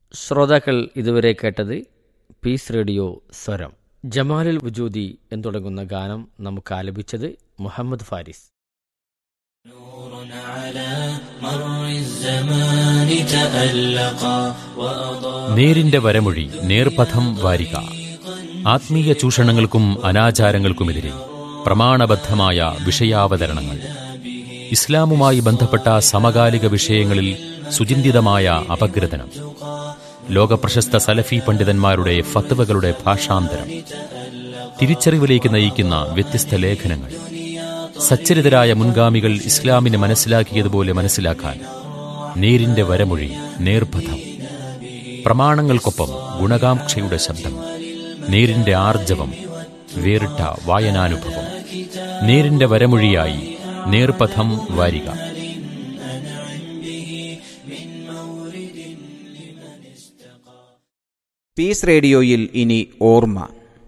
ശ്രോതാക്കൾ ഇതുവരെ കേട്ടത് പീസ് റേഡിയോ സ്വരം ജമാലുൽ വുജൂദി എന്ന് തുടങ്ങുന്ന ഗാനം നമുക്ക് ആലപിച്ചത് മുഹമ്മദ് ഫാരിസ് نور على مر الزمان تألقا وأضاء നേരിന്റെ വരമൊഴി നേർപഥം വാരിക ആത്മീയ ചൂഷണങ്ങൾക്കും അനാചാരങ്ങൾക്കുമെതിരെ പ്രമാണബദ്ധമായ വിഷയാവതരണങ്ങൾ ഇസ്ലാമുമായി ബന്ധപ്പെട്ട സമകാലിക വിഷയങ്ങളിൽ സുചിന്തിതമായ അപഗ്രഥനം ലോകപ്രശസ്ത സലഫി പണ്ഡിതന്മാരുടെ ഫത്വകളുടെ ഭാഷാന്തരം തിരിച്ചറിവിലേക്ക് നയിക്കുന്ന വ്യത്യസ്ത ലേഖനങ്ങൾ സച്ചരിതരായ മുൻഗാമികൾ ഇസ്ലാമിനെ മനസ്സിലാക്കിയതുപോലെ മനസ്സിലാക്കാൻ നേരിന്റെ വരമൊഴി നേർപഥം പ്രമാണങ്ങൾക്കൊപ്പം ഗുണകാംക്ഷയുടെ ശബ്ദം നേരിന്റെ ആർജവം വേറിട്ട വായനാനുഭവം നേരിന്റെ വരമൊഴിയായി നേർപഥം വാരിക പീസ് റേഡിയോയിൽ ഇനി ഓർമ്മ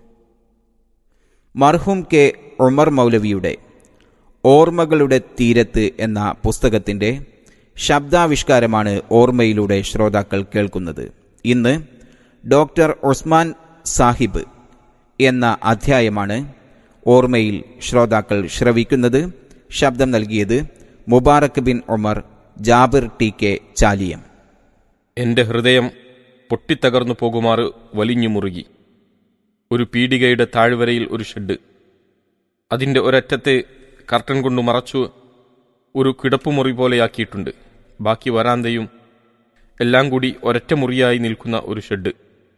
മർഹൂം കെ ഉമർ മൗലവിയുടെ ഓർമ്മകളുടെ തീരത്ത് എന്ന പുസ്തകത്തിൻ്റെ ശബ്ദാവിഷ്കാരമാണ് ഓർമ്മയിലൂടെ ശ്രോതാക്കൾ കേൾക്കുന്നത് ഇന്ന് ഡോക്ടർ ഒസ്മാൻ സാഹിബ് എന്ന അധ്യായമാണ് ഓർമ്മയിൽ ശ്രോതാക്കൾ ശ്രവിക്കുന്നത് ശബ്ദം നൽകിയത് മുബാറക് ബിൻ ഉമർ ജാബിർ ടി കെ ചാലിയം എന്റെ ഹൃദയം പൊട്ടിത്തകർന്നു പോകുമാറ് വലിഞ്ഞു മുറുകി ഒരു പീടികയുടെ താഴ്വരയിൽ ഒരു ഷെഡ് അതിന്റെ ഒരറ്റത്തെ കർട്ടൻ കൊണ്ട് മറച്ചു ഒരു കിടപ്പുമുറി പോലെയാക്കിയിട്ടുണ്ട് ബാക്കി വരാന്തയും എല്ലാം കൂടി ഒരൊറ്റ മുറിയായി നിൽക്കുന്ന ഒരു ഷെഡ്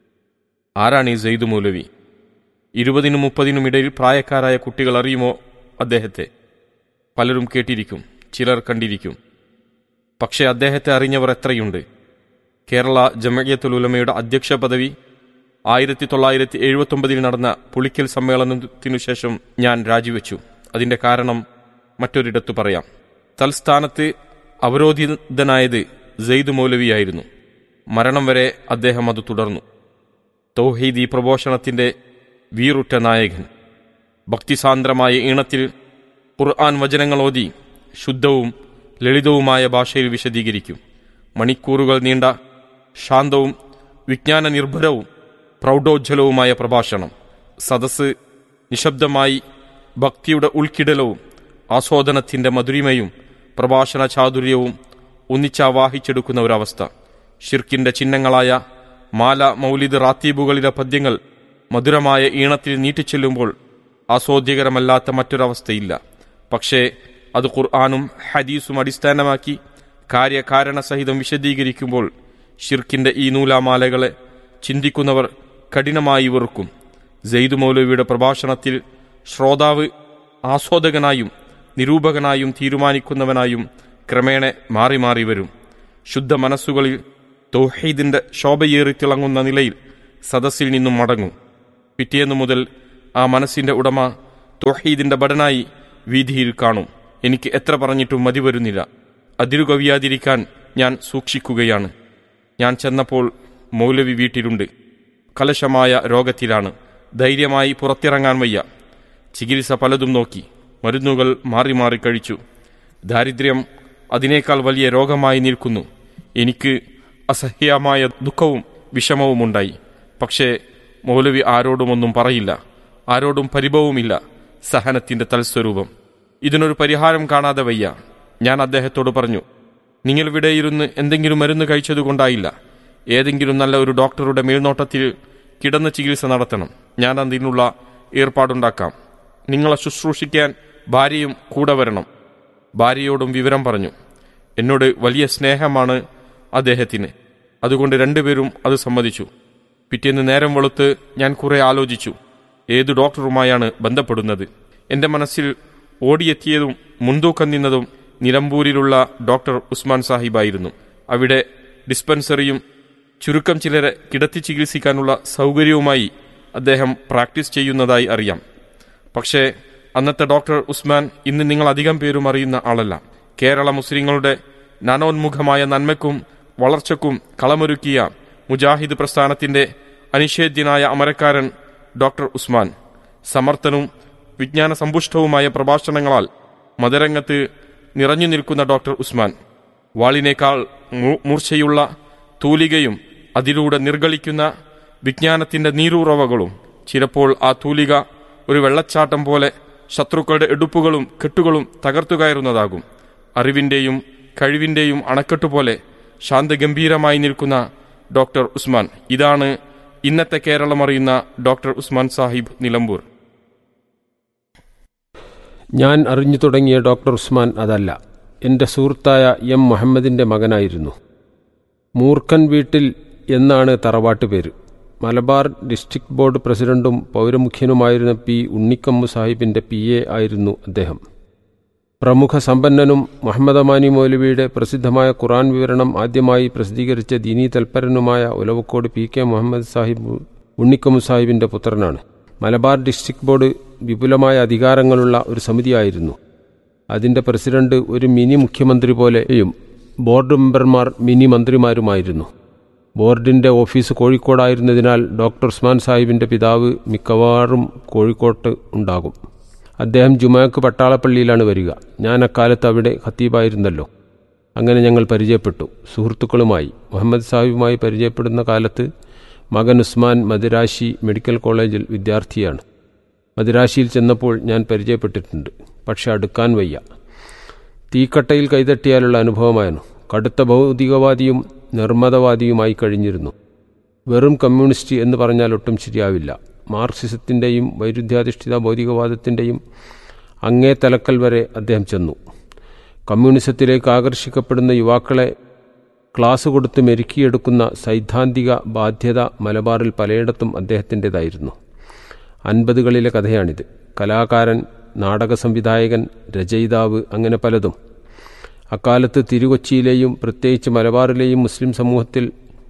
ആരാണ് ഈ സെയ്ദ് മൗലവി ഇരുപതിനും മുപ്പതിനും ഇടയിൽ പ്രായക്കാരായ കുട്ടികൾ അറിയുമോ അദ്ദേഹത്തെ പലരും കേട്ടിരിക്കും ചിലർ കണ്ടിരിക്കും പക്ഷേ അദ്ദേഹത്തെ അറിഞ്ഞവർ എത്രയുണ്ട് കേരള ജമയത്തുൽ ഉലമയുടെ അധ്യക്ഷ പദവി ആയിരത്തി തൊള്ളായിരത്തി എഴുപത്തൊമ്പതിൽ നടന്ന പുളിക്കൽ സമ്മേളനത്തിനു ശേഷം ഞാൻ രാജിവെച്ചു അതിന്റെ കാരണം മറ്റൊരിടത്തു പറയാം തൽസ്ഥാനത്ത് അവരോധിതനായത് സെയ്ദ് മൗലവിയായിരുന്നു മരണം വരെ അദ്ദേഹം അത് തുടർന്നു തൗഹീദി പ്രഘോഷണത്തിന്റെ വീറുറ്റ നായകൻ ഭക്തിസാന്ദ്രമായ ഈണത്തിൽ ഖുർആൻ വചനങ്ങൾ ഓതി ശുദ്ധവും ലളിതവുമായ ഭാഷയിൽ വിശദീകരിക്കും മണിക്കൂറുകൾ നീണ്ട ശാന്തവും വിജ്ഞാന നിർഭരവും പ്രൗഢോജ്വലവുമായ പ്രഭാഷണം സദസ് നിശബ്ദമായി ഭക്തിയുടെ ഉൾക്കിടലവും ആസ്വാദനത്തിന്റെ മധുരിമയും പ്രഭാഷണ ചാതുര്യവും ഒന്നിച്ചാവാഹിച്ചെടുക്കുന്ന ഒരവസ്ഥ ഷിർക്കിന്റെ ചിഹ്നങ്ങളായ മാല മൗലിദ് റാത്തീബുകളിലെ പദ്യങ്ങൾ മധുരമായ ഈണത്തിൽ നീട്ടിച്ചെല്ലുമ്പോൾ ആസ്വാദ്യകരമല്ലാത്ത മറ്റൊരവസ്ഥയില്ല പക്ഷേ അത് ഖുർആാനും ഹദീസും അടിസ്ഥാനമാക്കി കാര്യകാരണ സഹിതം വിശദീകരിക്കുമ്പോൾ ഷിർക്കിന്റെ ഈ നൂലാമാലകളെ ചിന്തിക്കുന്നവർ കഠിനമായി വെറുക്കും സെയ്ദ് മൗലവിയുടെ പ്രഭാഷണത്തിൽ ശ്രോതാവ് ആസ്വാദകനായും നിരൂപകനായും തീരുമാനിക്കുന്നവനായും ക്രമേണ മാറി മാറി വരും ശുദ്ധ മനസ്സുകളിൽ തൗഹീദിന്റെ ശോഭയേറി തിളങ്ങുന്ന നിലയിൽ സദസ്സിൽ നിന്നും മടങ്ങും പിറ്റേന്നു മുതൽ ആ മനസ്സിന്റെ ഉടമ തൗഹീദിന്റെ ബടനായി വീതിയിൽ കാണും എനിക്ക് എത്ര പറഞ്ഞിട്ടും മതി വരുന്നില്ല അതിരുകവിയാതിരിക്കാൻ ഞാൻ സൂക്ഷിക്കുകയാണ് ഞാൻ ചെന്നപ്പോൾ മൗലവി വീട്ടിലുണ്ട് കലശമായ രോഗത്തിലാണ് ധൈര്യമായി പുറത്തിറങ്ങാൻ വയ്യ ചികിത്സ പലതും നോക്കി മരുന്നുകൾ മാറി മാറി കഴിച്ചു ദാരിദ്ര്യം അതിനേക്കാൾ വലിയ രോഗമായി നിൽക്കുന്നു എനിക്ക് അസഹ്യമായ ദുഃഖവും വിഷമവുമുണ്ടായി പക്ഷേ മൗലവി ആരോടുമൊന്നും പറയില്ല ആരോടും പരിഭവവുമില്ല സഹനത്തിന്റെ തൽസ്വരൂപം ഇതിനൊരു പരിഹാരം കാണാതെ വയ്യ ഞാൻ അദ്ദേഹത്തോട് പറഞ്ഞു നിങ്ങൾ ഇവിടെ ഇരുന്ന് എന്തെങ്കിലും മരുന്ന് കഴിച്ചതുകൊണ്ടായില്ല ഏതെങ്കിലും നല്ല ഒരു ഡോക്ടറുടെ മേൽനോട്ടത്തിൽ കിടന്ന് ചികിത്സ നടത്തണം ഞാൻ അതിനുള്ള ഏർപ്പാടുണ്ടാക്കാം നിങ്ങളെ ശുശ്രൂഷിക്കാൻ ഭാര്യയും കൂടെ വരണം ഭാര്യയോടും വിവരം പറഞ്ഞു എന്നോട് വലിയ സ്നേഹമാണ് അദ്ദേഹത്തിന് അതുകൊണ്ട് രണ്ടുപേരും അത് സമ്മതിച്ചു പിറ്റേന്ന് നേരം വെളുത്ത് ഞാൻ കുറെ ആലോചിച്ചു ഏതു ഡോക്ടറുമായാണ് ബന്ധപ്പെടുന്നത് എന്റെ മനസ്സിൽ ഓടിയെത്തിയതും മുൻതൂക്കം നിന്നതും നിലമ്പൂരിലുള്ള ഡോക്ടർ ഉസ്മാൻ സാഹിബായിരുന്നു അവിടെ ഡിസ്പെൻസറിയും ചുരുക്കം ചിലരെ കിടത്തി ചികിത്സിക്കാനുള്ള സൗകര്യവുമായി അദ്ദേഹം പ്രാക്ടീസ് ചെയ്യുന്നതായി അറിയാം പക്ഷേ അന്നത്തെ ഡോക്ടർ ഉസ്മാൻ ഇന്ന് നിങ്ങൾ അധികം പേരും അറിയുന്ന ആളല്ല കേരള മുസ്ലിങ്ങളുടെ നനോന്മുഖമായ നന്മയ്ക്കും വളർച്ചയ്ക്കും കളമൊരുക്കിയ മുജാഹിദ് പ്രസ്ഥാനത്തിന്റെ അനിഷേധ്യനായ അമരക്കാരൻ ഡോക്ടർ ഉസ്മാൻ സമർത്ഥനും വിജ്ഞാന സമ്പുഷ്ടവുമായ പ്രഭാഷണങ്ങളാൽ മതരംഗത്ത് നിറഞ്ഞു നിൽക്കുന്ന ഡോക്ടർ ഉസ്മാൻ വാളിനേക്കാൾ മൂ- മൂർച്ചയുള്ള തൂലികയും അതിലൂടെ നിർഗളിക്കുന്ന വിജ്ഞാനത്തിന്റെ നീരുറവകളും ചിലപ്പോൾ ആ തൂലിക ഒരു വെള്ളച്ചാട്ടം പോലെ ശത്രുക്കളുടെ എടുപ്പുകളും കെട്ടുകളും തകർത്തുകയറുന്നതാകും അറിവിന്റെയും കഴിവിന്റെയും അണക്കെട്ടുപോലെ ശാന്തഗംഭീരമായി നിൽക്കുന്ന ഡോക്ടർ ഉസ്മാൻ ഇതാണ് ഇന്നത്തെ കേരളം അറിയുന്ന ഡോക്ടർ ഉസ്മാൻ സാഹിബ് നിലമ്പൂർ ഞാൻ അറിഞ്ഞു തുടങ്ങിയ ഡോക്ടർ ഉസ്മാൻ അതല്ല എൻ്റെ സുഹൃത്തായ എം മുഹമ്മദിൻ്റെ മകനായിരുന്നു മൂർഖൻ വീട്ടിൽ എന്നാണ് തറവാട്ട് പേര് മലബാർ ഡിസ്ട്രിക്ട് ബോർഡ് പ്രസിഡന്റും പൗരമുഖ്യനുമായിരുന്ന പി ഉണ്ണിക്കമ്മു സാഹിബിൻ്റെ പി എ ആയിരുന്നു അദ്ദേഹം പ്രമുഖ സമ്പന്നനും മുഹമ്മദ് അമാനി മൗലവിയുടെ പ്രസിദ്ധമായ ഖുറാൻ വിവരണം ആദ്യമായി പ്രസിദ്ധീകരിച്ച ദീനീ തൽപരനുമായ ഉലവക്കോട് പി കെ മുഹമ്മദ് സാഹിബ് ഉണ്ണിക്കമ്മു സാഹിബിൻ്റെ പുത്രനാണ് മലബാർ ഡിസ്ട്രിക്ട് ബോർഡ് വിപുലമായ അധികാരങ്ങളുള്ള ഒരു സമിതിയായിരുന്നു അതിൻ്റെ പ്രസിഡന്റ് ഒരു മിനി മുഖ്യമന്ത്രി പോലെയും ബോർഡ് മെമ്പർമാർ മിനി മന്ത്രിമാരുമായിരുന്നു ബോർഡിൻ്റെ ഓഫീസ് കോഴിക്കോടായിരുന്നതിനാൽ ഡോക്ടർ ഉസ്മാൻ സാഹിബിൻ്റെ പിതാവ് മിക്കവാറും കോഴിക്കോട്ട് ഉണ്ടാകും അദ്ദേഹം ജുമാക്ക് പട്ടാളപ്പള്ളിയിലാണ് വരിക ഞാൻ അക്കാലത്ത് അവിടെ ഖത്തീബായിരുന്നല്ലോ അങ്ങനെ ഞങ്ങൾ പരിചയപ്പെട്ടു സുഹൃത്തുക്കളുമായി മുഹമ്മദ് സാഹിബുമായി പരിചയപ്പെടുന്ന കാലത്ത് മകൻ ഉസ്മാൻ മദിരാശി മെഡിക്കൽ കോളേജിൽ വിദ്യാർത്ഥിയാണ് മദിരാശിയിൽ ചെന്നപ്പോൾ ഞാൻ പരിചയപ്പെട്ടിട്ടുണ്ട് പക്ഷെ അടുക്കാൻ വയ്യ തീക്കട്ടയിൽ കൈതട്ടിയാലുള്ള അനുഭവമായിരുന്നു കടുത്ത ഭൗതികവാദിയും നിർമ്മതവാദിയുമായി കഴിഞ്ഞിരുന്നു വെറും കമ്മ്യൂണിസ്റ്റ് എന്ന് പറഞ്ഞാൽ ഒട്ടും ശരിയാവില്ല മാർക്സിസത്തിൻ്റെയും വൈരുദ്ധ്യാധിഷ്ഠിത ഭൗതികവാദത്തിൻ്റെയും അങ്ങേ തലക്കൽ വരെ അദ്ദേഹം ചെന്നു കമ്മ്യൂണിസത്തിലേക്ക് ആകർഷിക്കപ്പെടുന്ന യുവാക്കളെ ക്ലാസ് കൊടുത്ത് മെരുക്കിയെടുക്കുന്ന സൈദ്ധാന്തിക ബാധ്യത മലബാറിൽ പലയിടത്തും അദ്ദേഹത്തിൻ്റെതായിരുന്നു അൻപതുകളിലെ കഥയാണിത് കലാകാരൻ നാടക സംവിധായകൻ രചയിതാവ് അങ്ങനെ പലതും അക്കാലത്ത് തിരുകൊച്ചിയിലെയും പ്രത്യേകിച്ച് മലബാറിലെയും മുസ്ലിം സമൂഹത്തിൽ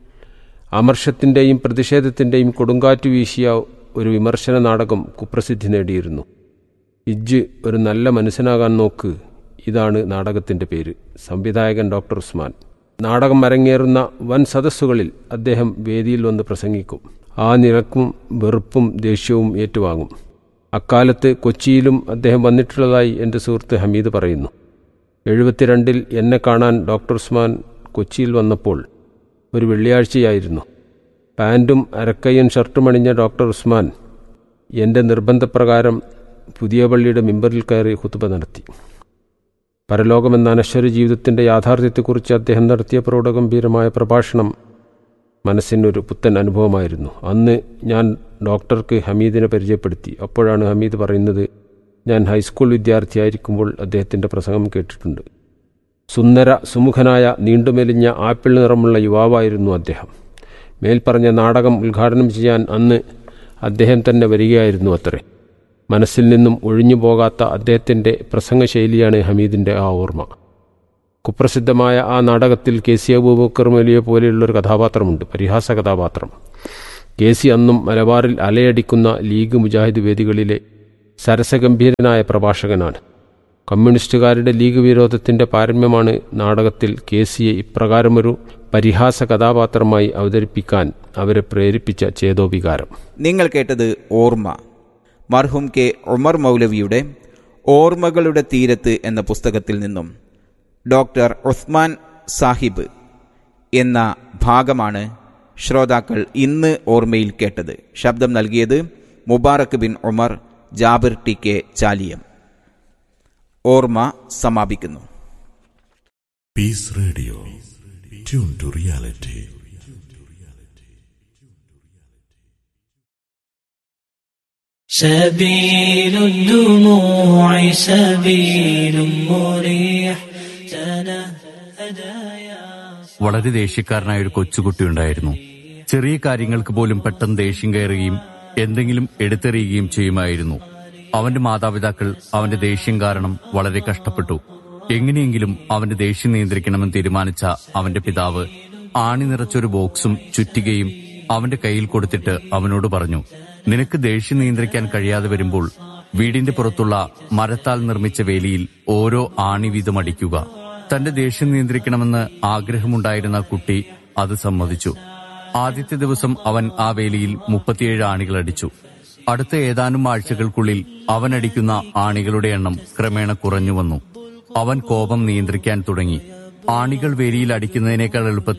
അമർഷത്തിൻ്റെയും പ്രതിഷേധത്തിൻ്റെയും കൊടുങ്കാറ്റ് വീശിയ ഒരു വിമർശന നാടകം കുപ്രസിദ്ധി നേടിയിരുന്നു ഇജ്ജ് ഒരു നല്ല മനുഷ്യനാകാൻ നോക്ക് ഇതാണ് നാടകത്തിൻ്റെ പേര് സംവിധായകൻ ഡോക്ടർ ഉസ്മാൻ നാടകം അരങ്ങേറുന്ന വൻ സദസ്സുകളിൽ അദ്ദേഹം വേദിയിൽ വന്ന് പ്രസംഗിക്കും ആ നിരക്കും വെറുപ്പും ദേഷ്യവും ഏറ്റുവാങ്ങും അക്കാലത്ത് കൊച്ചിയിലും അദ്ദേഹം വന്നിട്ടുള്ളതായി എൻ്റെ സുഹൃത്ത് ഹമീദ് പറയുന്നു എഴുപത്തിരണ്ടിൽ എന്നെ കാണാൻ ഡോക്ടർ ഉസ്മാൻ കൊച്ചിയിൽ വന്നപ്പോൾ ഒരു വെള്ളിയാഴ്ചയായിരുന്നു പാൻറ്റും അരക്കയ്യൻ ഷർട്ടും അണിഞ്ഞ ഡോക്ടർ ഉസ്മാൻ എൻ്റെ നിർബന്ധപ്രകാരം പുതിയ പള്ളിയുടെ മിമ്പറിൽ കയറി ഹുത്തുബ നടത്തി പരലോകമെന്ന അനശ്വര ജീവിതത്തിൻ്റെ യാഥാർത്ഥ്യത്തെക്കുറിച്ച് അദ്ദേഹം നടത്തിയ പ്രൗഢഗംഭീരമായ പ്രഭാഷണം മനസ്സിനൊരു പുത്തൻ അനുഭവമായിരുന്നു അന്ന് ഞാൻ ഡോക്ടർക്ക് ഹമീദിനെ പരിചയപ്പെടുത്തി അപ്പോഴാണ് ഹമീദ് പറയുന്നത് ഞാൻ ഹൈസ്കൂൾ വിദ്യാർത്ഥിയായിരിക്കുമ്പോൾ അദ്ദേഹത്തിൻ്റെ പ്രസംഗം കേട്ടിട്ടുണ്ട് സുന്ദര സുമുഖനായ നീണ്ടുമെലിഞ്ഞ ആപ്പിൾ നിറമുള്ള യുവാവായിരുന്നു അദ്ദേഹം മേൽപ്പറഞ്ഞ നാടകം ഉദ്ഘാടനം ചെയ്യാൻ അന്ന് അദ്ദേഹം തന്നെ വരികയായിരുന്നു അത്രേ മനസ്സിൽ നിന്നും ഒഴിഞ്ഞു പോകാത്ത അദ്ദേഹത്തിൻ്റെ പ്രസംഗശൈലിയാണ് ഹമീദിൻ്റെ ആ ഓർമ്മ കുപ്രസിദ്ധമായ ആ നാടകത്തിൽ കെ സി അബൂബക്കർ മലിയെ പോലെയുള്ളൊരു കഥാപാത്രമുണ്ട് പരിഹാസ കഥാപാത്രം കെ സി അന്നും മലബാറിൽ അലയടിക്കുന്ന ലീഗ് മുജാഹിദ് വേദികളിലെ സരസഗംഭീരനായ പ്രഭാഷകനാണ് കമ്മ്യൂണിസ്റ്റുകാരുടെ ലീഗ് വിരോധത്തിൻ്റെ പാരമ്യമാണ് നാടകത്തിൽ കെ സിയെ ഇപ്രകാരമൊരു പരിഹാസ കഥാപാത്രമായി അവതരിപ്പിക്കാൻ അവരെ പ്രേരിപ്പിച്ച ചേതോവികാരം നിങ്ങൾ കേട്ടത് ഓർമ്മ മർഹൂം കെ ഉമർ മൗലവിയുടെ ഓർമ്മകളുടെ തീരത്ത് എന്ന പുസ്തകത്തിൽ നിന്നും ഡോക്ടർ ഉസ്മാൻ സാഹിബ് എന്ന ഭാഗമാണ് ശ്രോതാക്കൾ ഇന്ന് ഓർമ്മയിൽ കേട്ടത് ശബ്ദം നൽകിയത് മുബാറക് ബിൻ ഉമർ ജാബിർ ടി കെ ചാലിയം ഓർമ്മ സമാപിക്കുന്നു Peace Radio. Tune to reality. سبيل الدموع سبيل مريح تنهدى يا വളരെ ദേഷ്യക്കാരനായ ഒരു കൊച്ചുകുട്ടി ഉണ്ടായിരുന്നു ചെറിയ കാര്യങ്ങൾക്ക് പോലും പെട്ടെന്ന് ദേഷ്യം കയറുകയും എന്തെങ്കിലും എടുത്തെറിയുകയും ചെയ്യുമായിരുന്നു അവന്റെ മാതാപിതാക്കൾ അവന്റെ ദേഷ്യം കാരണം വളരെ കഷ്ടപ്പെട്ടു എങ്ങനെയെങ്കിലും അവന്റെ ദേഷ്യം നിയന്ത്രിക്കണമെന്ന് തീരുമാനിച്ച അവന്റെ പിതാവ് ആണി നിറച്ചൊരു ബോക്സും ചുറ്റികയും അവന്റെ കയ്യിൽ കൊടുത്തിട്ട് അവനോട് പറഞ്ഞു നിനക്ക് ദേഷ്യം നിയന്ത്രിക്കാൻ കഴിയാതെ വരുമ്പോൾ വീടിന്റെ പുറത്തുള്ള മരത്താൽ നിർമ്മിച്ച വേലിയിൽ ഓരോ ആണി വീതം അടിക്കുക തന്റെ ദേഷ്യം നിയന്ത്രിക്കണമെന്ന് ആഗ്രഹമുണ്ടായിരുന്ന കുട്ടി അത് സമ്മതിച്ചു ആദ്യത്തെ ദിവസം അവൻ ആ വേലിയിൽ മുപ്പത്തിയേഴ് ആണികൾ അടിച്ചു അടുത്ത ഏതാനും ആഴ്ചകൾക്കുള്ളിൽ അവൻ അടിക്കുന്ന ആണികളുടെ എണ്ണം ക്രമേണ കുറഞ്ഞു വന്നു അവൻ കോപം നിയന്ത്രിക്കാൻ തുടങ്ങി ആണികൾ വേലിയിൽ അടിക്കുന്നതിനേക്കാൾ എളുപ്പത്തിൽ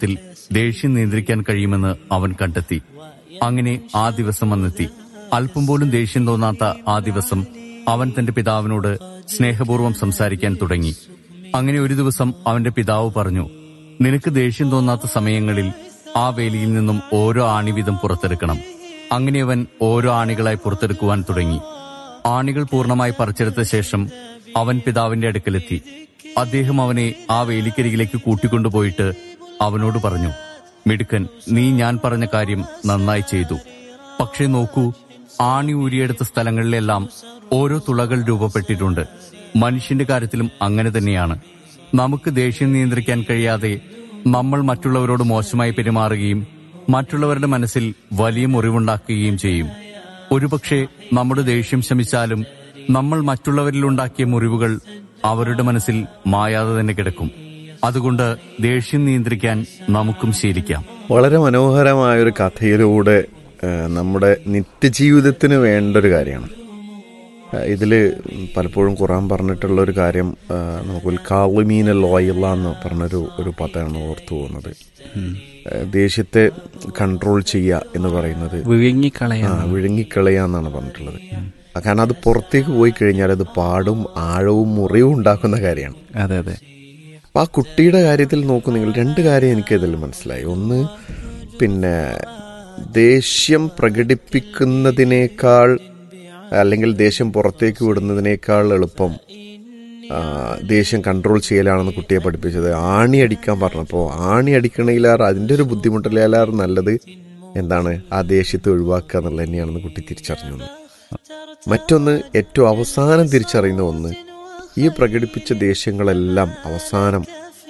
ദേഷ്യം നിയന്ത്രിക്കാൻ കഴിയുമെന്ന് അവൻ കണ്ടെത്തി അങ്ങനെ ആ ദിവസം വന്നെത്തി അല്പം പോലും ദേഷ്യം തോന്നാത്ത ആ ദിവസം അവൻ തന്റെ പിതാവിനോട് സ്നേഹപൂർവ്വം സംസാരിക്കാൻ തുടങ്ങി അങ്ങനെ ഒരു ദിവസം അവന്റെ പിതാവ് പറഞ്ഞു നിനക്ക് ദേഷ്യം തോന്നാത്ത സമയങ്ങളിൽ ആ വേലിയിൽ നിന്നും ഓരോ ആണി വീതം പുറത്തെടുക്കണം അങ്ങനെ അവൻ ഓരോ ആണികളായി പുറത്തെടുക്കുവാൻ തുടങ്ങി ആണികൾ പൂർണ്ണമായി പറിച്ചെടുത്ത ശേഷം അവൻ പിതാവിന്റെ അടുക്കലെത്തി അദ്ദേഹം അവനെ ആ വേലിക്കരികിലേക്ക് കൂട്ടിക്കൊണ്ടുപോയിട്ട് അവനോട് പറഞ്ഞു മിടുക്കൻ നീ ഞാൻ പറഞ്ഞ കാര്യം നന്നായി ചെയ്തു പക്ഷേ നോക്കൂ ആണി ഊരിയെടുത്ത സ്ഥലങ്ങളിലെല്ലാം ഓരോ തുളകൾ രൂപപ്പെട്ടിട്ടുണ്ട് മനുഷ്യന്റെ കാര്യത്തിലും അങ്ങനെ തന്നെയാണ് നമുക്ക് ദേഷ്യം നിയന്ത്രിക്കാൻ കഴിയാതെ നമ്മൾ മറ്റുള്ളവരോട് മോശമായി പെരുമാറുകയും മറ്റുള്ളവരുടെ മനസ്സിൽ വലിയ മുറിവുണ്ടാക്കുകയും ചെയ്യും ഒരുപക്ഷെ നമ്മുടെ ദേഷ്യം ശമിച്ചാലും നമ്മൾ മറ്റുള്ളവരിൽ ഉണ്ടാക്കിയ മുറിവുകൾ അവരുടെ മനസ്സിൽ മായാതെ തന്നെ കിടക്കും അതുകൊണ്ട് ദേഷ്യം നിയന്ത്രിക്കാൻ നമുക്കും ശീലിക്കാം വളരെ മനോഹരമായ ഒരു കഥയിലൂടെ ആ, നമ്മുടെ നിത്യജീവിതത്തിന് വേണ്ട ഒരു കാര്യമാണ് ആ, ഇതില് പലപ്പോഴും ഖുറാൻ പറഞ്ഞിട്ടുള്ള ഒരു കാര്യം ആ, നമുക്ക് കാളിമീന ലോയില്ല എന്ന് പറഞ്ഞൊരു ഒരു പദമാണ് ഓർത്തു പോകുന്നത് ആ, ദേഷ്യത്തെ കൺട്രോൾ ചെയ്യുക എന്ന് പറയുന്നത് വിഴുങ്ങിക്കളയാ ആ വിഴുങ്ങിക്കളയുക എന്നാണ് പറഞ്ഞിട്ടുള്ളത് ആ, കാരണം അത് പുറത്തേക്ക് പോയി കഴിഞ്ഞാൽ അത് പാടും ആഴവും മുറിവും ഉണ്ടാക്കുന്ന കാര്യമാണ് അതെ അതെ അപ്പൊ ആ കുട്ടിയുടെ കാര്യത്തിൽ നോക്കൂ നിങ്ങൾ രണ്ട് കാര്യം എനിക്ക് ഇതിൽ മനസ്സിലായി ഒന്ന് പിന്നെ ദേഷ്യം പ്രകടിപ്പിക്കുന്നതിനേക്കാൾ അല്ലെങ്കിൽ ദേഷ്യം പുറത്തേക്ക് വിടുന്നതിനേക്കാൾ എളുപ്പം ആ, ദേഷ്യം കൺട്രോൾ ചെയ്യലാണെന്ന് കുട്ടിയെ പഠിപ്പിച്ചത് ആണി അടിക്കാൻ പറഞ്ഞപ്പോൾ ആണി അടിക്കണയിലാറ് അതിൻ്റെ ഒരു ബുദ്ധിമുട്ടില്ലാറ് നല്ലത് എന്താണ് ആ ദേഷ്യത്തെ ഒഴിവാക്കുക എന്നുള്ളത് തന്നെയാണെന്ന് കുട്ടി തിരിച്ചറിഞ്ഞു എന്ന്. മറ്റൊന്ന് ഏറ്റവും അവസാനം തിരിച്ചറിയുന്ന ഒന്ന് ഈ പ്രകടിപ്പിച്ച ദേഷ്യങ്ങളെല്ലാം അവസാനം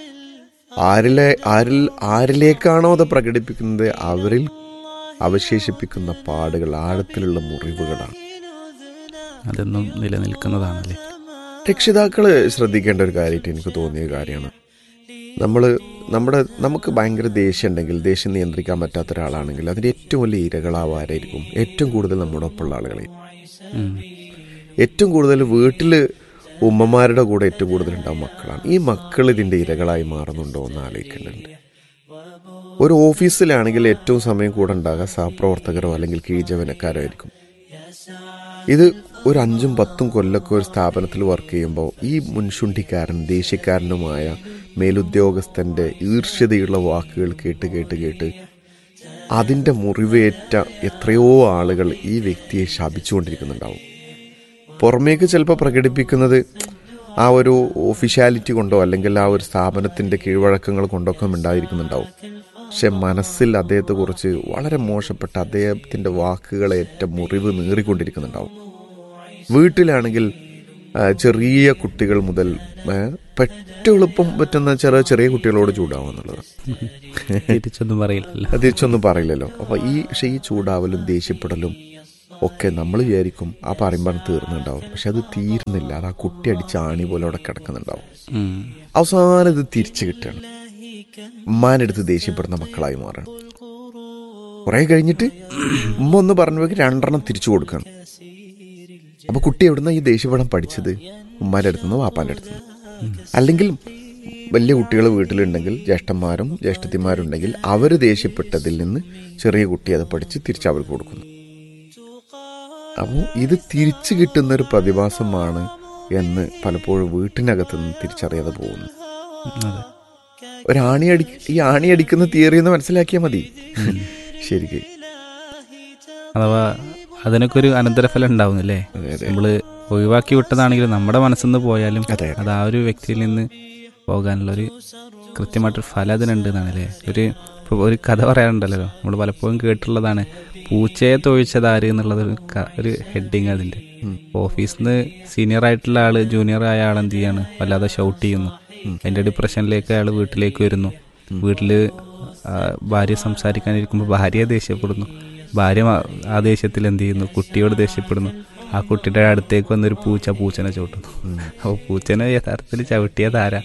ആരിലെ ആരിൽ ആരിലേക്കാണോ അത് പ്രകടിപ്പിക്കുന്നത് അവരിൽ അവശേഷിപ്പിക്കുന്ന പാടുകൾ ആഴത്തിലുള്ള മുറിവുകളാണ് അതൊന്നും നിലനിൽക്കുന്നതാണല്ലേ രക്ഷിതാക്കള് ശ്രദ്ധിക്കേണ്ട ഒരു കാര്യമായിട്ട് എനിക്ക് തോന്നിയ കാര്യമാണ് നമ്മൾ നമ്മുടെ നമുക്ക് ഭയങ്കര ദേഷ്യം ഉണ്ടെങ്കിൽ ദേഷ്യം നിയന്ത്രിക്കാൻ പറ്റാത്ത ഒരാളാണെങ്കിൽ അതിൻ്റെ ഏറ്റവും വലിയ ഇരകളാവാരായിരിക്കും ഏറ്റവും കൂടുതൽ നമ്മുടെ ഒപ്പമുള്ള ആളുകളെ ഉം. ഏറ്റവും കൂടുതൽ വീട്ടിൽ ഉമ്മമാരുടെ കൂടെ ഏറ്റവും കൂടുതൽ ഉണ്ടാവും മക്കളാണ് ഈ മക്കൾ ഇതിൻ്റെ ഇരകളായി മാറുന്നുണ്ടോ എന്ന് ആലോചിക്കുന്നുണ്ട് ഒരു ഓഫീസിലാണെങ്കിൽ ഏറ്റവും സമയം കൂടെ ഉണ്ടാകുക സഹപ്രവർത്തകരോ അല്ലെങ്കിൽ കീഴ്ജവനക്കാരോ ആയിരിക്കും ഇത് ഒരു അഞ്ചും പത്തും കൊല്ലൊക്കെ ഒരു സ്ഥാപനത്തിൽ വർക്ക് ചെയ്യുമ്പോൾ ഈ മുൻശുണ്ടിക്കാരൻ ദേഷ്യക്കാരനുമായ മേലുദ്യോഗസ്ഥന്റെ ഈർഷ്യതയുള്ള വാക്കുകൾ കേട്ട് കേട്ട് കേട്ട് അതിൻ്റെ മുറിവേറ്റ എത്രയോ ആളുകൾ ഈ വ്യക്തിയെ ശപിച്ചുകൊണ്ടിരിക്കുന്നുണ്ടാവും പുറമേക്ക് ചിലപ്പോൾ പ്രകടിപ്പിക്കുന്നത് ആ ഒരു ഒഫീഷ്യാലിറ്റി കൊണ്ടോ അല്ലെങ്കിൽ ആ ഒരു സ്ഥാപനത്തിന്റെ കീഴ്വഴക്കങ്ങൾ കൊണ്ടൊക്കെ ഉണ്ടായിരിക്കുന്നുണ്ടാവും പക്ഷെ മനസ്സിൽ അദ്ദേഹത്തെക്കുറിച്ച് വളരെ മോശപ്പെട്ട അദ്ദേഹത്തിന്റെ വാക്കുകളേറ്റ മുറിവ് നീറിക്കൊണ്ടിരിക്കുന്നുണ്ടാവും വീട്ടിലാണെങ്കിൽ ആ, ചെറിയ കുട്ടികൾ മുതൽ ആ, പെട്ടെളുപ്പം പറ്റുന്ന ചെറിയ ചെറിയ കുട്ടികളോട് ചൂടാവുക എന്നുള്ളത് തിരിച്ചൊന്നും പറയില്ലല്ലോ അത് തിരിച്ചൊന്നും പറയില്ലല്ലോ അപ്പൊ ഈ പക്ഷെ ഈ ചൂടാവലും ദേഷ്യപ്പെടലും ഒക്കെ നമ്മൾ വിചാരിക്കും ആ പറയുമ്പോൾ തീർന്നുണ്ടാവും പക്ഷെ അത് തീരുന്നില്ല അത് ആ കുട്ടി അടിച്ച ആണി പോലെ അവിടെ കിടക്കുന്നുണ്ടാവും ഉം. അവസാനം ഇത് തിരിച്ചു കിട്ടുകയാണ് ഉമ്മാനെടുത്ത് ദേഷ്യപ്പെടുന്ന മക്കളായി മാറണം കുറെ കഴിഞ്ഞിട്ട് ഉമ്മ ഒന്ന് പറഞ്ഞവർക്ക് രണ്ടെണ്ണം തിരിച്ചു കൊടുക്കണം അപ്പൊ കുട്ടി എവിടുന്ന ഈ ദേഷ്യപ്പെടാൻ പഠിച്ചത് ഉമ്മാന്റെ അടുത്തുനിന്ന് വാപ്പാന്റെ അടുത്തുനിന്ന് അല്ലെങ്കിൽ വലിയ കുട്ടികൾ വീട്ടിലുണ്ടെങ്കിൽ ജ്യേഷ്ഠന്മാരും ജ്യേഷ്ഠത്തിമാരും ഉണ്ടെങ്കിൽ അവർ ദേഷ്യപ്പെട്ടതിൽ നിന്ന് ചെറിയ കുട്ടി അത് പഠിച്ച് തിരിച്ച് അവർക്ക് കൊടുക്കുന്നു അപ്പോൾ ഇത് തിരിച്ചു കിട്ടുന്ന ഒരു പ്രതിഭാസമാണ് എന്ന് പലപ്പോഴും വീട്ടിനകത്ത് നിന്ന് തിരിച്ചറിയാതെ പോകുന്നു അതെ ഒരു ആണി അടി ഈ ആണി അടിക്കുന്ന തിയറി എന്ന് മനസ്സിലാക്കിയാൽ മതി ശരിക്ക് അഥവാ അതിനൊക്കെ ഒരു അനന്തരഫലം ഉണ്ടാവുന്നില്ലേ അതെ, അതെ. നമ്മള് ഒഴിവാക്കി വിട്ടതാണെങ്കിലും നമ്മുടെ മനസ്സിൽ നിന്ന് പോയാലും അതെ. അത് ആ ഒരു വ്യക്തിയിൽ നിന്ന് പോകാനുള്ള ഒരു കൃത്യമായിട്ടൊരു ഫലം അതിനുണ്ട് എന്നാണല്ലേ ഒരു ഇപ്പൊ ഒരു കഥ പറയാറുണ്ടല്ലോ നമ്മൾ പലപ്പോഴും കേട്ടിട്ടുള്ളതാണ് പൂച്ചയെ തൊഴിച്ചത് ആര് എന്നുള്ളത് ഒരു ക- ഒരു ഹെഡിങ് അതിന്റെ ഓഫീസിൽ നിന്ന് സീനിയർ ആയിട്ടുള്ള ആള് ജൂനിയർ ആയ ആൾ എന്ത് ചെയ്യാണ് വല്ലാതെ ഷൗട്ട് ചെയ്യുന്നു അതിന്റെ ഡിപ്രഷനിലേക്ക് അയാൾ വീട്ടിലേക്ക് വരുന്നു വീട്ടില് ആ, ഭാര്യ സംസാരിക്കാനിരിക്കുമ്പോൾ ഭാര്യ ദേഷ്യപ്പെടുന്നു ഭാര്യ മ- ആ ദേഷ്യത്തിൽ എന്ത് ചെയ്യുന്നു കുട്ടിയോട് ദേഷ്യപ്പെടുന്നു ആ കുട്ടിയുടെ അടുത്തേക്ക് വന്നൊരു പൂച്ച പൂച്ചനെ ചവിട്ടുന്നു അപ്പോൾ പൂച്ചനെ യഥാർത്ഥത്തിൽ ചവിട്ടിയത് ആരാ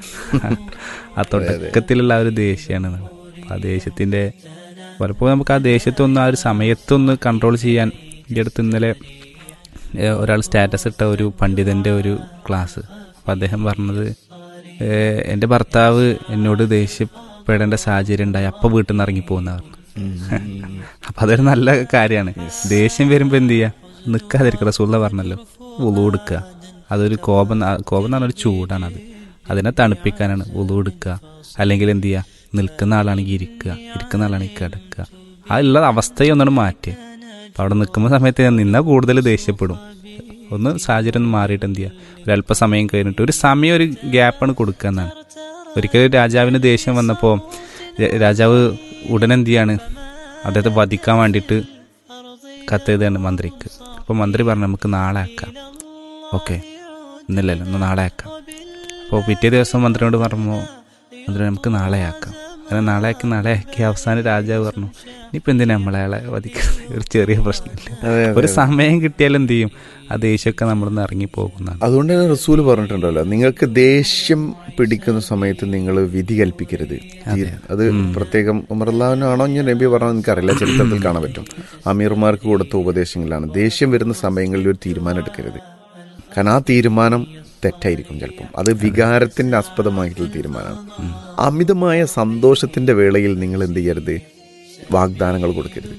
ആ തുടക്കത്തിലുള്ള ആ ഒരു ദേഷ്യമാണ് ആ ദേഷ്യത്തിന്റെ പലപ്പോഴും നമുക്ക് ആ ദേഷ്യത്തൊന്ന് ആ ഒരു സമയത്തൊന്ന് കൺട്രോൾ ചെയ്യാൻ ഈ അടുത്ത് ഇന്നലെ ഏഹ്, ഒരാൾ സ്റ്റാറ്റസ് ഇട്ട ഒരു പണ്ഡിതന്റെ ഒരു ക്ലാസ് അപ്പം അദ്ദേഹം പറഞ്ഞത് ഏഹ്, എൻ്റെ ഭർത്താവ് എന്നോട് ദേഷ്യം പെടേണ്ട സാഹചര്യം ഉണ്ടായി അപ്പൊ വീട്ടിൽ നിന്ന് ഇറങ്ങി പോകുന്ന പറഞ്ഞു അപ്പൊ അതൊരു നല്ല കാര്യമാണ് ദേഷ്യം വരുമ്പോ എന്ത് ചെയ്യാ നിൽക്കാതിരിക്കുക റസൂള്ള പറഞ്ഞല്ലോ ഉളു എടുക്കുക അതൊരു കോപം ന- കോപം എന്ന് പറഞ്ഞൊരു ചൂടാണ് അത് അതിനെ തണുപ്പിക്കാനാണ് ഉളു എടുക്കുക അല്ലെങ്കിൽ എന്ത് ചെയ്യുക നിൽക്കുന്ന ആളാണെങ്കിൽ ഇരിക്കുക ഇരിക്കുന്ന ആളാണെങ്കിൽ കിടക്കുക ആ ഉള്ള അവസ്ഥയെ ഒന്നാണ് മാറ്റുക അപ്പൊ അവിടെ നിൽക്കുന്ന സമയത്ത് ഞാൻ നിന്നാൽ കൂടുതൽ ദേഷ്യപ്പെടും ഒന്ന് സാഹചര്യം ഒന്ന് മാറിയിട്ട് എന്ത് ചെയ്യുക ഒരല്പസമയം കഴിഞ്ഞിട്ട് ഒരു സമയം ഒരു ഗ്യാപ്പാണ് കൊടുക്കുക എന്നാണ് ഒരിക്കലും രാജാവിന് ദേഷ്യം വന്നപ്പോൾ രാജാവ് ഉടനെ എന്ത് ചെയ്യാണ് അദ്ദേഹത്തെ വധിക്കാൻ വേണ്ടിയിട്ട് കത്തെഴുതാണ് മന്ത്രിക്ക് അപ്പോൾ മന്ത്രി പറഞ്ഞു നമുക്ക് നാളെ ആക്കാം ഓക്കെ ഇന്നില്ലല്ലോ ഒന്ന് നാളെ ആക്കാം അപ്പോൾ പിറ്റേ ദിവസം മന്ത്രിയോട് പറയുമ്പോൾ മന്ത്രി നമുക്ക് നാളെ ആക്കാം അങ്ങനെ നാളെ ആക്കി നാളെ ആക്കി അവസാനം രാജാവ് പറഞ്ഞു ഇനിയിപ്പോൾ എന്തിനാ നമ്മളെ അയാളെ വധിക്കുന്നത് ഒരു ചെറിയ പ്രശ്നമില്ല അതെ, അതെ, ഒരു അതെ. സമയം കിട്ടിയാൽ എന്ത് ചെയ്യും ആ ദേഷ്യമൊക്കെ നമ്മളിന്ന് ഇറങ്ങി പോകുന്നതാണ് അതുകൊണ്ട് തന്നെ റസൂല് പറഞ്ഞിട്ടുണ്ടല്ലോ നിങ്ങൾക്ക് ദേഷ്യം പിടിക്കുന്ന സമയത്ത് നിങ്ങൾ വിധി കൽപ്പിക്കരുത് തീ- അത് പ്രത്യേകം ഉമർലാവിനാണോ ഞാൻ നബി പറഞ്ഞത് എനിക്കറിയില്ല ചരിത്രത്തിൽ കാണാൻ പറ്റും അമീർമാർക്ക് കൊടുത്ത ഉപദേശങ്ങളാണ് ദേഷ്യം വരുന്ന സമയങ്ങളിൽ ഒരു തീരുമാനം എടുക്കരുത് കാരണം ആ തീരുമാനം തെറ്റായിരിക്കും ചിലപ്പം അത് വികാരത്തിന്റെ ആസ്പദമായിട്ടുള്ള തീരുമാനമാണ് അമിതമായ സന്തോഷത്തിന്റെ വേളയിൽ നിങ്ങൾ എന്ത് ചെയ്യരുത് വാഗ്ദാനങ്ങൾ കൊടുക്കരുത്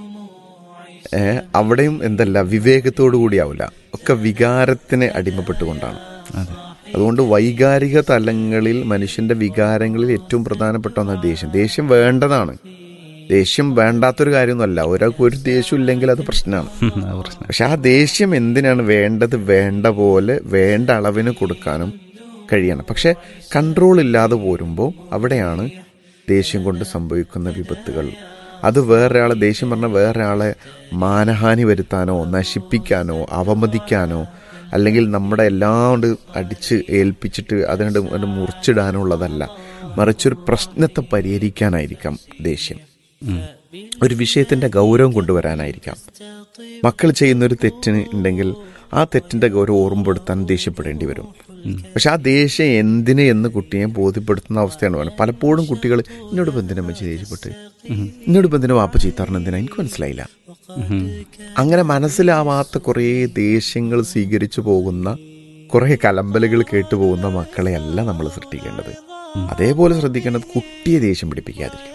ഏ, അവിടെയും എന്തല്ല വിവേകത്തോടു കൂടിയാവില്ല ഒക്കെ വികാരത്തിന് അടിമപ്പെട്ടുകൊണ്ടാണ് അതുകൊണ്ട് വൈകാരിക തലങ്ങളിൽ മനുഷ്യന്റെ വികാരങ്ങളിൽ ഏറ്റവും പ്രധാനപ്പെട്ട ഒന്നാണ് ദേഷ്യം ദേഷ്യം വേണ്ടതാണ് ദേഷ്യം വേണ്ടാത്തൊരു കാര്യമൊന്നുമല്ല ഒരാൾക്ക് ഒരു ദേഷ്യം ഇല്ലെങ്കിൽ അത് പ്രശ്നമാണ് പക്ഷെ ആ ദേഷ്യം എന്തിനാണ് വേണ്ടത് വേണ്ട പോലെ വേണ്ട അളവിന് കൊടുക്കാനും കഴിയണം പക്ഷെ കൺട്രോൾ ഇല്ലാതെ പോരുമ്പോൾ അവിടെയാണ് ദേഷ്യം കൊണ്ട് സംഭവിക്കുന്ന വിപത്തുകൾ അത് വേറൊരാളെ ദേഷ്യം പറഞ്ഞാൽ വേറൊരാളെ മാനഹാനി വരുത്താനോ നശിപ്പിക്കാനോ അവമതിക്കാനോ അല്ലെങ്കിൽ നമ്മുടെ എല്ലാം കൊണ്ട് അടിച്ച് ഏൽപ്പിച്ചിട്ട് അതുകൊണ്ട് അത് മുറിച്ചിടാനുള്ളതല്ല മറിച്ചൊരു പ്രശ്നത്തെ പരിഹരിക്കാനായിരിക്കാം ദേഷ്യം ഒരു വിഷയത്തിന്റെ ഗൗരവം കൊണ്ടുവരാനായിരിക്കാം മക്കൾ ചെയ്യുന്ന ഒരു തെറ്റിന് ഉണ്ടെങ്കിൽ ആ തെറ്റിന്റെ ഗൗരവം ഓർമ്മപ്പെടുത്താൻ ദേഷ്യപ്പെടേണ്ടി വരും പക്ഷെ ആ ദേഷ്യം എന്തിന് എന്ന് കുട്ടിയെ ബോധ്യപ്പെടുത്തുന്ന അവസ്ഥയാണ് വേണം പലപ്പോഴും കുട്ടികൾ എന്നോട് ഇപ്പം എന്തിനാ അമ്മച്ചി ദേഷ്യപ്പെട്ട് എന്നോട് ഇപ്പം എന്തിനാ വാപ്പ ചീത്തറിന് എന്തിനാ എനിക്ക് മനസ്സിലായില്ല അങ്ങനെ മനസ്സിലാവാത്ത കുറേ ദേഷ്യങ്ങൾ സ്വീകരിച്ചു പോകുന്ന കുറേ കലമ്പലുകൾ കേട്ടു പോകുന്ന മക്കളെയല്ല നമ്മൾ സൃഷ്ടിക്കേണ്ടത് അതേപോലെ ശ്രദ്ധിക്കേണ്ടത് കുട്ടിയെ ദേഷ്യം പിടിപ്പിക്കാതിരിക്കണം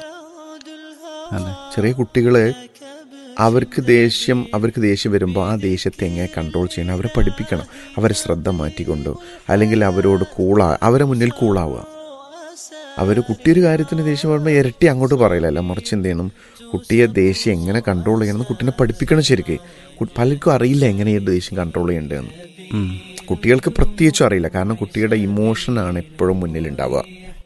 ചെറിയ കുട്ടികള് അവർക്ക് ദേഷ്യം അവർക്ക് ദേഷ്യം വരുമ്പോൾ ആ ദേഷ്യത്തെ എങ്ങനെ കൺട്രോൾ ചെയ്യണം അവരെ പഠിപ്പിക്കണം അവരെ ശ്രദ്ധ മാറ്റിക്കൊണ്ടോ അല്ലെങ്കിൽ അവരോട് കൂളാ അവരെ മുന്നിൽ കൂളാവുക അവർ കുട്ടിയൊരു കാര്യത്തിന് ദേഷ്യം വരുമ്പോൾ ഇരട്ടി അങ്ങോട്ട് പറയില്ലല്ല മറിച്ച് എന്ത് ചെയ്യണം കുട്ടിയെ ദേഷ്യം എങ്ങനെ കൺട്രോൾ ചെയ്യണം കുട്ടീനെ പഠിപ്പിക്കണം ശരിക്ക് കു- പലർക്കും അറിയില്ല എങ്ങനെ ഈ ദേഷ്യം കൺട്രോൾ ചെയ്യേണ്ടതെന്ന് കുട്ടികൾക്ക് പ്രത്യേകിച്ചും അറിയില്ല കാരണം കുട്ടിയുടെ ഇമോഷനാണ് എപ്പോഴും മുന്നിലുണ്ടാവുക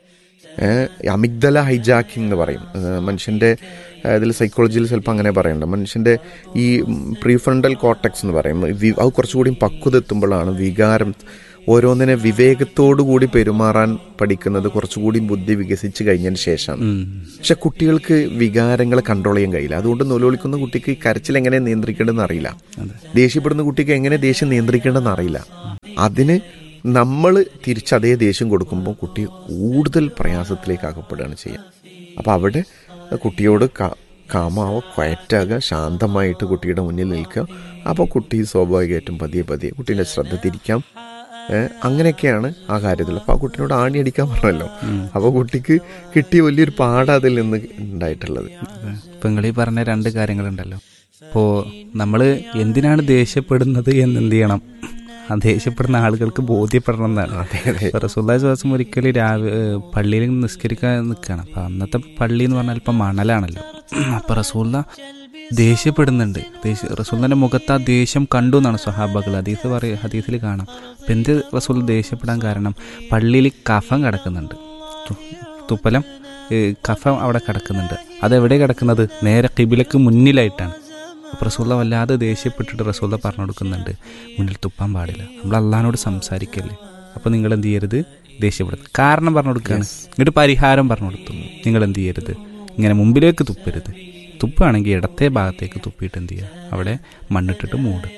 ഏഹ് അമിഗ്ദല ഹൈജാക്കിംഗ് എന്ന് പറയും ഏഹ് മനുഷ്യന്റെ ഏഹ് ഇതിൽ സൈക്കോളജിയിൽ ചിലപ്പോൾ അങ്ങനെ പറയുന്നുണ്ട് മനുഷ്യന്റെ ഈ പ്രീഫ്രണ്ടൽ കോട്ടക്സ് എന്ന് പറയും വി- അത് കുറച്ചുകൂടി പക്വത എത്തുമ്പോഴാണ് വികാരം ഓരോന്നിനെ വിവേകത്തോടു കൂടി പെരുമാറാൻ പഠിക്കുന്നത് കുറച്ചുകൂടി ബുദ്ധി വികസിച്ച് കഴിഞ്ഞതിന് ശേഷമാണ് പക്ഷെ കുട്ടികൾക്ക് വികാരങ്ങളെ കൺട്രോൾ ചെയ്യാൻ കഴിയില്ല അതുകൊണ്ട് നൊലോളിക്കുന്ന കുട്ടിക്ക് ഈ കരച്ചിൽ എങ്ങനെ നിയന്ത്രിക്കേണ്ടതെന്ന് അറിയില്ല ദേഷ്യപ്പെടുന്ന കുട്ടിക്ക് എങ്ങനെ ദേഷ്യം നിയന്ത്രിക്കേണ്ടതെന്ന് അറിയില്ല അതിന് നമ്മൾ തിരിച്ച് അതേ ദേഷ്യം കൊടുക്കുമ്പോൾ കുട്ടി കൂടുതൽ പ്രയാസത്തിലേക്ക് അകപ്പെടുകയാണ് ചെയ്യുക അപ്പോൾ അവിടെ കുട്ടിയോട് കാ- കാമാവോ ക്വയറ്റാകുക ശാന്തമായിട്ട് കുട്ടിയുടെ മുന്നിൽ നിൽക്കുക അപ്പോൾ കുട്ടി സ്വാഭാവികമായിട്ടും പതിയെ പതിയെ കുട്ടീൻ്റെ ശ്രദ്ധ തിരിക്കാം ഏഹ് അങ്ങനെയൊക്കെയാണ് ആ കാര്യത്തിൽ അപ്പോൾ ആ കുട്ടീനോട് ആണി അടിക്കാൻ പറഞ്ഞല്ലോ അപ്പോൾ കുട്ടിക്ക് കിട്ടിയ വലിയൊരു പാഠം അതിൽ നിന്ന് ഉണ്ടായിട്ടുള്ളത് ഇപ്പം നിങ്ങൾ ഈ പറഞ്ഞ രണ്ട് കാര്യങ്ങളുണ്ടല്ലോ അപ്പോൾ നമ്മൾ എന്തിനാണ് ദേഷ്യപ്പെടുന്നത് എന്ന് എന്ത് ചെയ്യണം ആ ദേഷ്യപ്പെടുന്ന ആളുകൾക്ക് ബോധ്യപ്പെടണം എന്നാണ് റസൂല്ലാ ദിവസം ഒരിക്കലും രാവിലെ പള്ളിയിൽ നിസ്കരിക്കാൻ നിൽക്കുകയാണ് അപ്പം അന്നത്തെ പള്ളി എന്ന് പറഞ്ഞാൽ ഇപ്പം മണലാണല്ലോ അപ്പം റസൂല്ല ദേഷ്യപ്പെടുന്നുണ്ട് ദേഷ്യ റസൂലിന്റെ മുഖത്ത് ആ ദേഷ്യം കണ്ടു എന്നാണ് സ്വഹാബകൾ ഹദീസ് പറയ ഹദീസിൽ കാണാം അപ്പം എന്ത് റസൂൽ ദേഷ്യപ്പെടാൻ കാരണം പള്ളിയിൽ കഫം കിടക്കുന്നുണ്ട് തു- തുപ്പലം ഏ, കഫം അവിടെ കിടക്കുന്നുണ്ട് അതെവിടെ കിടക്കുന്നത് നേരെ കിബിലക്ക് മുന്നിലായിട്ടാണ് അപ്പോൾ റസൂള്ള വല്ലാതെ ദേഷ്യപ്പെട്ടിട്ട് റസൂള്ള പറഞ്ഞു കൊടുക്കുന്നുണ്ട് മുന്നിൽ തുപ്പാൻ പാടില്ല നമ്മൾ അള്ളഹാനോട് സംസാരിക്കല്ലേ അപ്പോൾ നിങ്ങൾ എന്ത് ചെയ്യരുത് ദേഷ്യപ്പെടുന്നത് കാരണം പറഞ്ഞു കൊടുക്കുകയാണ് എന്നിട്ട് പരിഹാരം പറഞ്ഞു കൊടുത്തു നിങ്ങൾ എന്ത് ചെയ്യരുത് ഇങ്ങനെ മുമ്പിലേക്ക് തുപ്പരുത് തുപ്പാണെങ്കിൽ ഇടത്തെ ഭാഗത്തേക്ക് തുപ്പിയിട്ട് എന്ത് ചെയ്യുക അവിടെ മണ്ണിട്ടിട്ട് മൂടും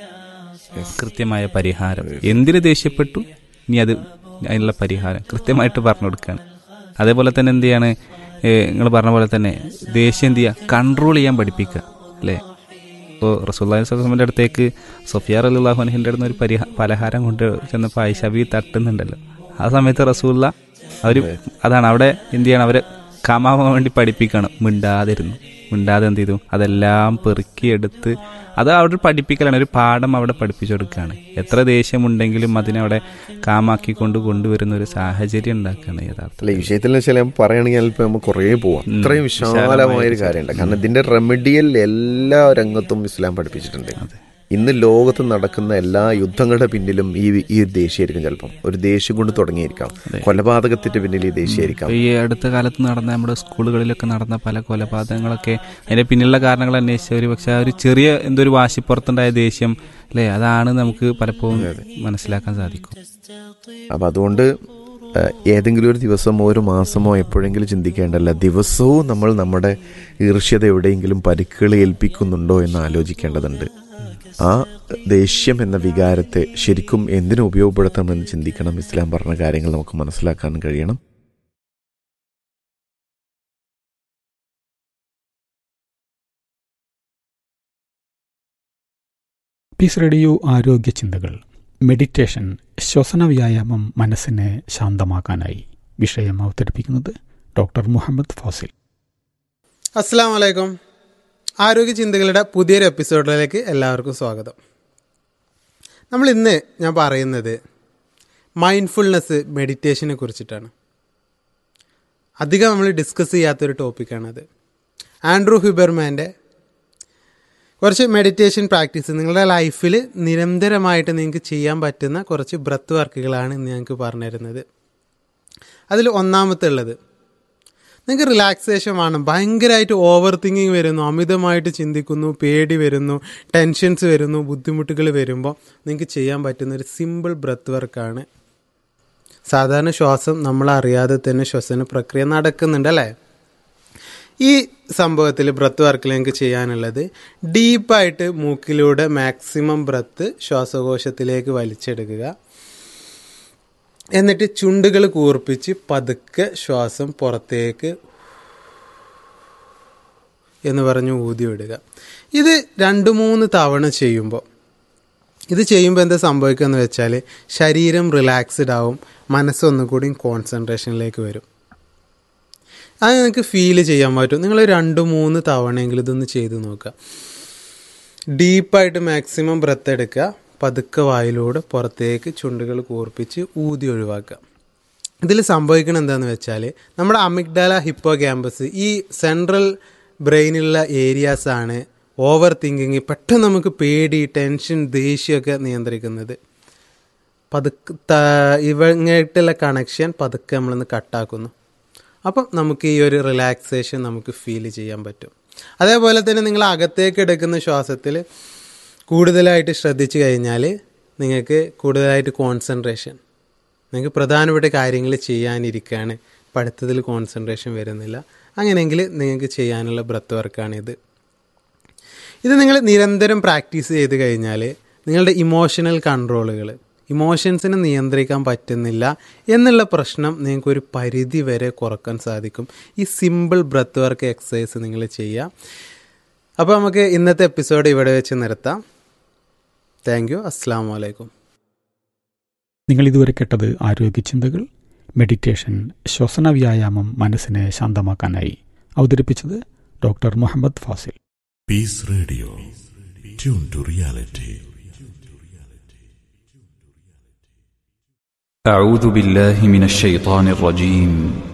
കൃത്യമായ പരിഹാരം എന്തിന് ദേഷ്യപ്പെട്ടു ഇനി അത് അതിനുള്ള പരിഹാരം കൃത്യമായിട്ട് പറഞ്ഞു കൊടുക്കുകയാണ് അതേപോലെ തന്നെ എന്ത് ചെയ്യാണ് നിങ്ങൾ പറഞ്ഞ പോലെ തന്നെ ദേഷ്യം എന്ത് ചെയ്യുക കൺട്രോൾ ചെയ്യാൻ പഠിപ്പിക്കുക അല്ലേ ഇപ്പോൾ റസൂല്ലാഹി സ്വലമിൻ്റെ അടുത്തേക്ക് സൊഫിയാർ അല്ലാഹുനഹിൻ്റെ അടുത്ത് ഒരു പരിഹാ പലഹാരം കൊണ്ട് ചെന്നപ്പോൾ ആയിഷബി തട്ടുന്നുണ്ടല്ലോ ആ സമയത്ത് റസൂല്ല അവർ അതാണ് അവിടെ എന്ത് ചെയ്യണം അവരെ കാമാവാൻ വേണ്ടി പഠിപ്പിക്കണം മിണ്ടാതിരുന്നു മിണ്ടാതെ എന്ത് ചെയ്തു അതെല്ലാം പെറുക്കിയെടുത്ത് അത് അവിടെ പഠിപ്പിക്കലാണ് ഒരു പാഠം അവിടെ പഠിപ്പിച്ചു കൊടുക്കുകയാണ് എത്ര ദേഷ്യമുണ്ടെങ്കിലും അതിനവിടെ കാമാക്കിക്കൊണ്ട് കൊണ്ടുവരുന്ന ഒരു സാഹചര്യം ഉണ്ടാക്കുകയാണ് യഥാർത്ഥം അല്ല ഈ വിഷയത്തിൽ വെച്ചാൽ ഞാൻ പറയുകയാണെങ്കിൽ ഇപ്പൊ നമുക്ക് കുറേ പോവാം ഉം. ഇത്രയും വിശാലമായ വിശാലമായ ഒരു ഒരു കാര്യമുണ്ട് കാരണം ഇതിന്റെ റെമഡിയൽ എല്ലാ രംഗത്തും ഇസ്ലാം പഠിപ്പിച്ചിട്ടുണ്ട് ഇന്ന് ലോകത്ത് നടക്കുന്ന എല്ലാ യുദ്ധങ്ങളുടെ പിന്നിലും ഈ ഈ ദേശീയായിരിക്കും ചിലപ്പം ഒരു ദേഷ്യം കൊണ്ട് തുടങ്ങിയിരിക്കാം കൊലപാതകത്തിന്റെ പിന്നിൽ ഈ ദേശീയായിരിക്കാം ഇപ്പൊ ഈ അടുത്ത കാലത്ത് നടന്ന നമ്മുടെ സ്കൂളുകളിലൊക്കെ നടന്ന പല കൊലപാതകങ്ങളൊക്കെ അതിന്റെ പിന്നിലുള്ള കാരണങ്ങൾ അന്വേഷിച്ച ഒരു പക്ഷെ ആ ഒരു ചെറിയ എന്തോ ഒരു വാശിപ്പുറത്തുണ്ടായ ദേഷ്യം അല്ലേ അതാണ് നമുക്ക് പലപ്പോഴും മനസ്സിലാക്കാൻ സാധിക്കും അപ്പം അതുകൊണ്ട് ഏഹ്, ഏതെങ്കിലും ഒരു ദിവസമോ ഒരു മാസമോ എപ്പോഴെങ്കിലും ചിന്തിക്കേണ്ടല്ല ദിവസവും നമ്മൾ നമ്മുടെ ഈർഷ്യത എവിടെയെങ്കിലും പരിക്കുകൾ ഏൽപ്പിക്കുന്നുണ്ടോ എന്ന് ആലോചിക്കേണ്ടതുണ്ട് ആ ദേഷ്യം എന്ന വികാരത്തെ ശരിക്കും എന്തിനു ഉപയോഗപ്പെടുത്തണമെന്ന് ചിന്തിക്കണം ഇസ്ലാം പറഞ്ഞ കാര്യങ്ങൾ നമുക്ക് മനസ്സിലാക്കാൻ കഴിയണം പീസ് റേഡിയോ ആരോഗ്യ ചിന്തകൾ മെഡിറ്റേഷൻ ശ്വസന വ്യായാമം മനസ്സിനെ ശാന്തമാക്കാനായി വിഷയം അവതരിപ്പിക്കുന്നത് ഡോക്ടർ മുഹമ്മദ് ഫാസിൽ അസ്സാം വലൈക്കും ആരോഗ്യ ചിന്തകളുടെ പുതിയൊരു എപ്പിസോഡിലേക്ക് എല്ലാവർക്കും സ്വാഗതം നമ്മൾ ഇന്ന് ഞാൻ പറയുന്നത് മൈൻഡ്ഫുൾനെസ് മെഡിറ്റേഷനെ കുറിച്ചിട്ടാണ് അധികം നമ്മൾ ഡിസ്കസ് ചെയ്യാത്തൊരു ടോപ്പിക്കാണത് ആൻഡ്രൂ ഹ്യൂബർമാൻ്റെ കുറച്ച് മെഡിറ്റേഷൻ പ്രാക്ടീസ് നിങ്ങളുടെ ലൈഫിൽ നിരന്തരമായിട്ട് നിങ്ങൾക്ക് ചെയ്യാൻ പറ്റുന്ന കുറച്ച് ബ്രത്ത് വർക്കുകളാണ് ഇന്ന് ഞങ്ങൾക്ക് പറഞ്ഞു തരുന്നത് അതിൽ ഒന്നാമത്തെ ഉള്ളത് നിങ്ങൾക്ക് റിലാക്സേഷൻ വേണം ഭയങ്കരമായിട്ട് ഓവർ തിങ്കിങ് വരുന്നു അമിതമായിട്ട് ചിന്തിക്കുന്നു പേടി വരുന്നു ടെൻഷൻസ് വരുന്നു ബുദ്ധിമുട്ടുകൾ വരുമ്പോൾ നിങ്ങൾക്ക് ചെയ്യാൻ പറ്റുന്ന ഒരു സിമ്പിൾ ബ്രത്ത് വർക്കാണ് സാധാരണ ശ്വാസം നമ്മൾ അറിയാതെ തന്നെ ശ്വസന പ്രക്രിയ നടക്കുന്നുണ്ട് അല്ലേ ഈ സംഭവത്തിൽ ബ്രത്ത് വർക്കിൽ നിങ്ങൾക്ക് ചെയ്യാനുള്ളത് ഡീപ്പായിട്ട് മൂക്കിലൂടെ മാക്സിമം ബ്രത്ത് ശ്വാസകോശത്തിലേക്ക് വലിച്ചെടുക്കുക എന്നിട്ട് ചുണ്ടുകൾ കൂർപ്പിച്ച് പതുക്കെ ശ്വാസം പുറത്തേക്ക് എന്ന് പറഞ്ഞ് ഊതി വിടുക ഇത് രണ്ട് മൂന്ന് തവണ ചെയ്യുമ്പോൾ ഇത് ചെയ്യുമ്പോൾ എന്താ സംഭവിക്കുക എന്ന് വെച്ചാൽ ശരീരം റിലാക്സ്ഡ് ആവും മനസ്സൊന്നുകൂടി കോൺസെൻട്രേഷനിലേക്ക് വരും അത് നിങ്ങൾക്ക് ഫീൽ ചെയ്യാൻ പറ്റും നിങ്ങൾ രണ്ട് മൂന്ന് തവണയെങ്കിലും ഇതൊന്ന് ചെയ്ത് നോക്കുക ഡീപ്പായിട്ട് മാക്സിമം ബ്രത്ത് എടുക്കുക പതുക്കെ വായിലൂടെ പുറത്തേക്ക് ചുണ്ടുകൾ കൂർപ്പിച്ച് ഊതി ഒഴിവാക്കുക ഇതിൽ സംഭവിക്കുന്നത് എന്താണെന്ന് വെച്ചാൽ നമ്മുടെ അമിഗ്ഡാല ഹിപ്പോ ക്യാമ്പസ് ഈ സെൻട്രൽ ബ്രെയിനിലുള്ള ഏരിയാസ് ആണ് ഓവർ തിങ്കിങ് പെട്ടെന്ന് നമുക്ക് പേടി ടെൻഷൻ ദേഷ്യമൊക്കെ നിയന്ത്രിക്കുന്നത് പതുക്കെ ത- ഇവങ്ങായിട്ടുള്ള കണക്ഷൻ പതുക്കെ നമ്മളൊന്ന് കട്ടാക്കുന്നു അപ്പം നമുക്ക് ഈ ഒരു റിലാക്സേഷൻ നമുക്ക് ഫീൽ ചെയ്യാൻ പറ്റും അതേപോലെ തന്നെ നിങ്ങൾ അകത്തേക്ക് എടുക്കുന്ന ശ്വാസത്തിൽ കൂടുതലായിട്ട് ശ്രദ്ധിച്ചു കഴിഞ്ഞാൽ നിങ്ങൾക്ക് കൂടുതലായിട്ട് കോൺസെൻട്രേഷൻ നിങ്ങൾക്ക് പ്രധാനപ്പെട്ട കാര്യങ്ങൾ ചെയ്യാനിരിക്കുകയാണ് പഠിത്തത്തിൽ കോൺസെൻട്രേഷൻ വരുന്നില്ല അങ്ങനെയെങ്കിൽ നിങ്ങൾക്ക് ചെയ്യാനുള്ള ബ്രത്ത് വർക്കാണിത് ഇത് നിങ്ങൾ നിരന്തരം പ്രാക്ടീസ് ചെയ്ത് കഴിഞ്ഞാൽ നിങ്ങളുടെ ഇമോഷണൽ കൺട്രോളുകൾ ഇമോഷൻസിനെ നിയന്ത്രിക്കാൻ പറ്റുന്നില്ല എന്നുള്ള പ്രശ്നം നിങ്ങൾക്ക് ഒരു പരിധി വരെ കുറക്കാൻ സാധിക്കും ഈ സിമ്പിൾ ബ്രത്ത് വർക്ക് എക്സസൈസ് നിങ്ങൾ ചെയ്യുക അപ്പോൾ നമുക്ക് ഇന്നത്തെ എപ്പിസോഡ് ഇവിടെ വെച്ച് നിർത്താം താങ്ക് യു അസ്സാം വലൈക്കും നിങ്ങൾ ഇതുവരെ കേട്ടത് ആരോഗ്യ ചിന്തകൾ മെഡിറ്റേഷൻ ശ്വസന വ്യായാമം മനസ്സിനെ ശാന്തമാക്കാനായി അവതരിപ്പിച്ചത് doctor Muhammad Fazil Peace Radio. Tune to reality. أعوذ بالله من الشيطان الرجيم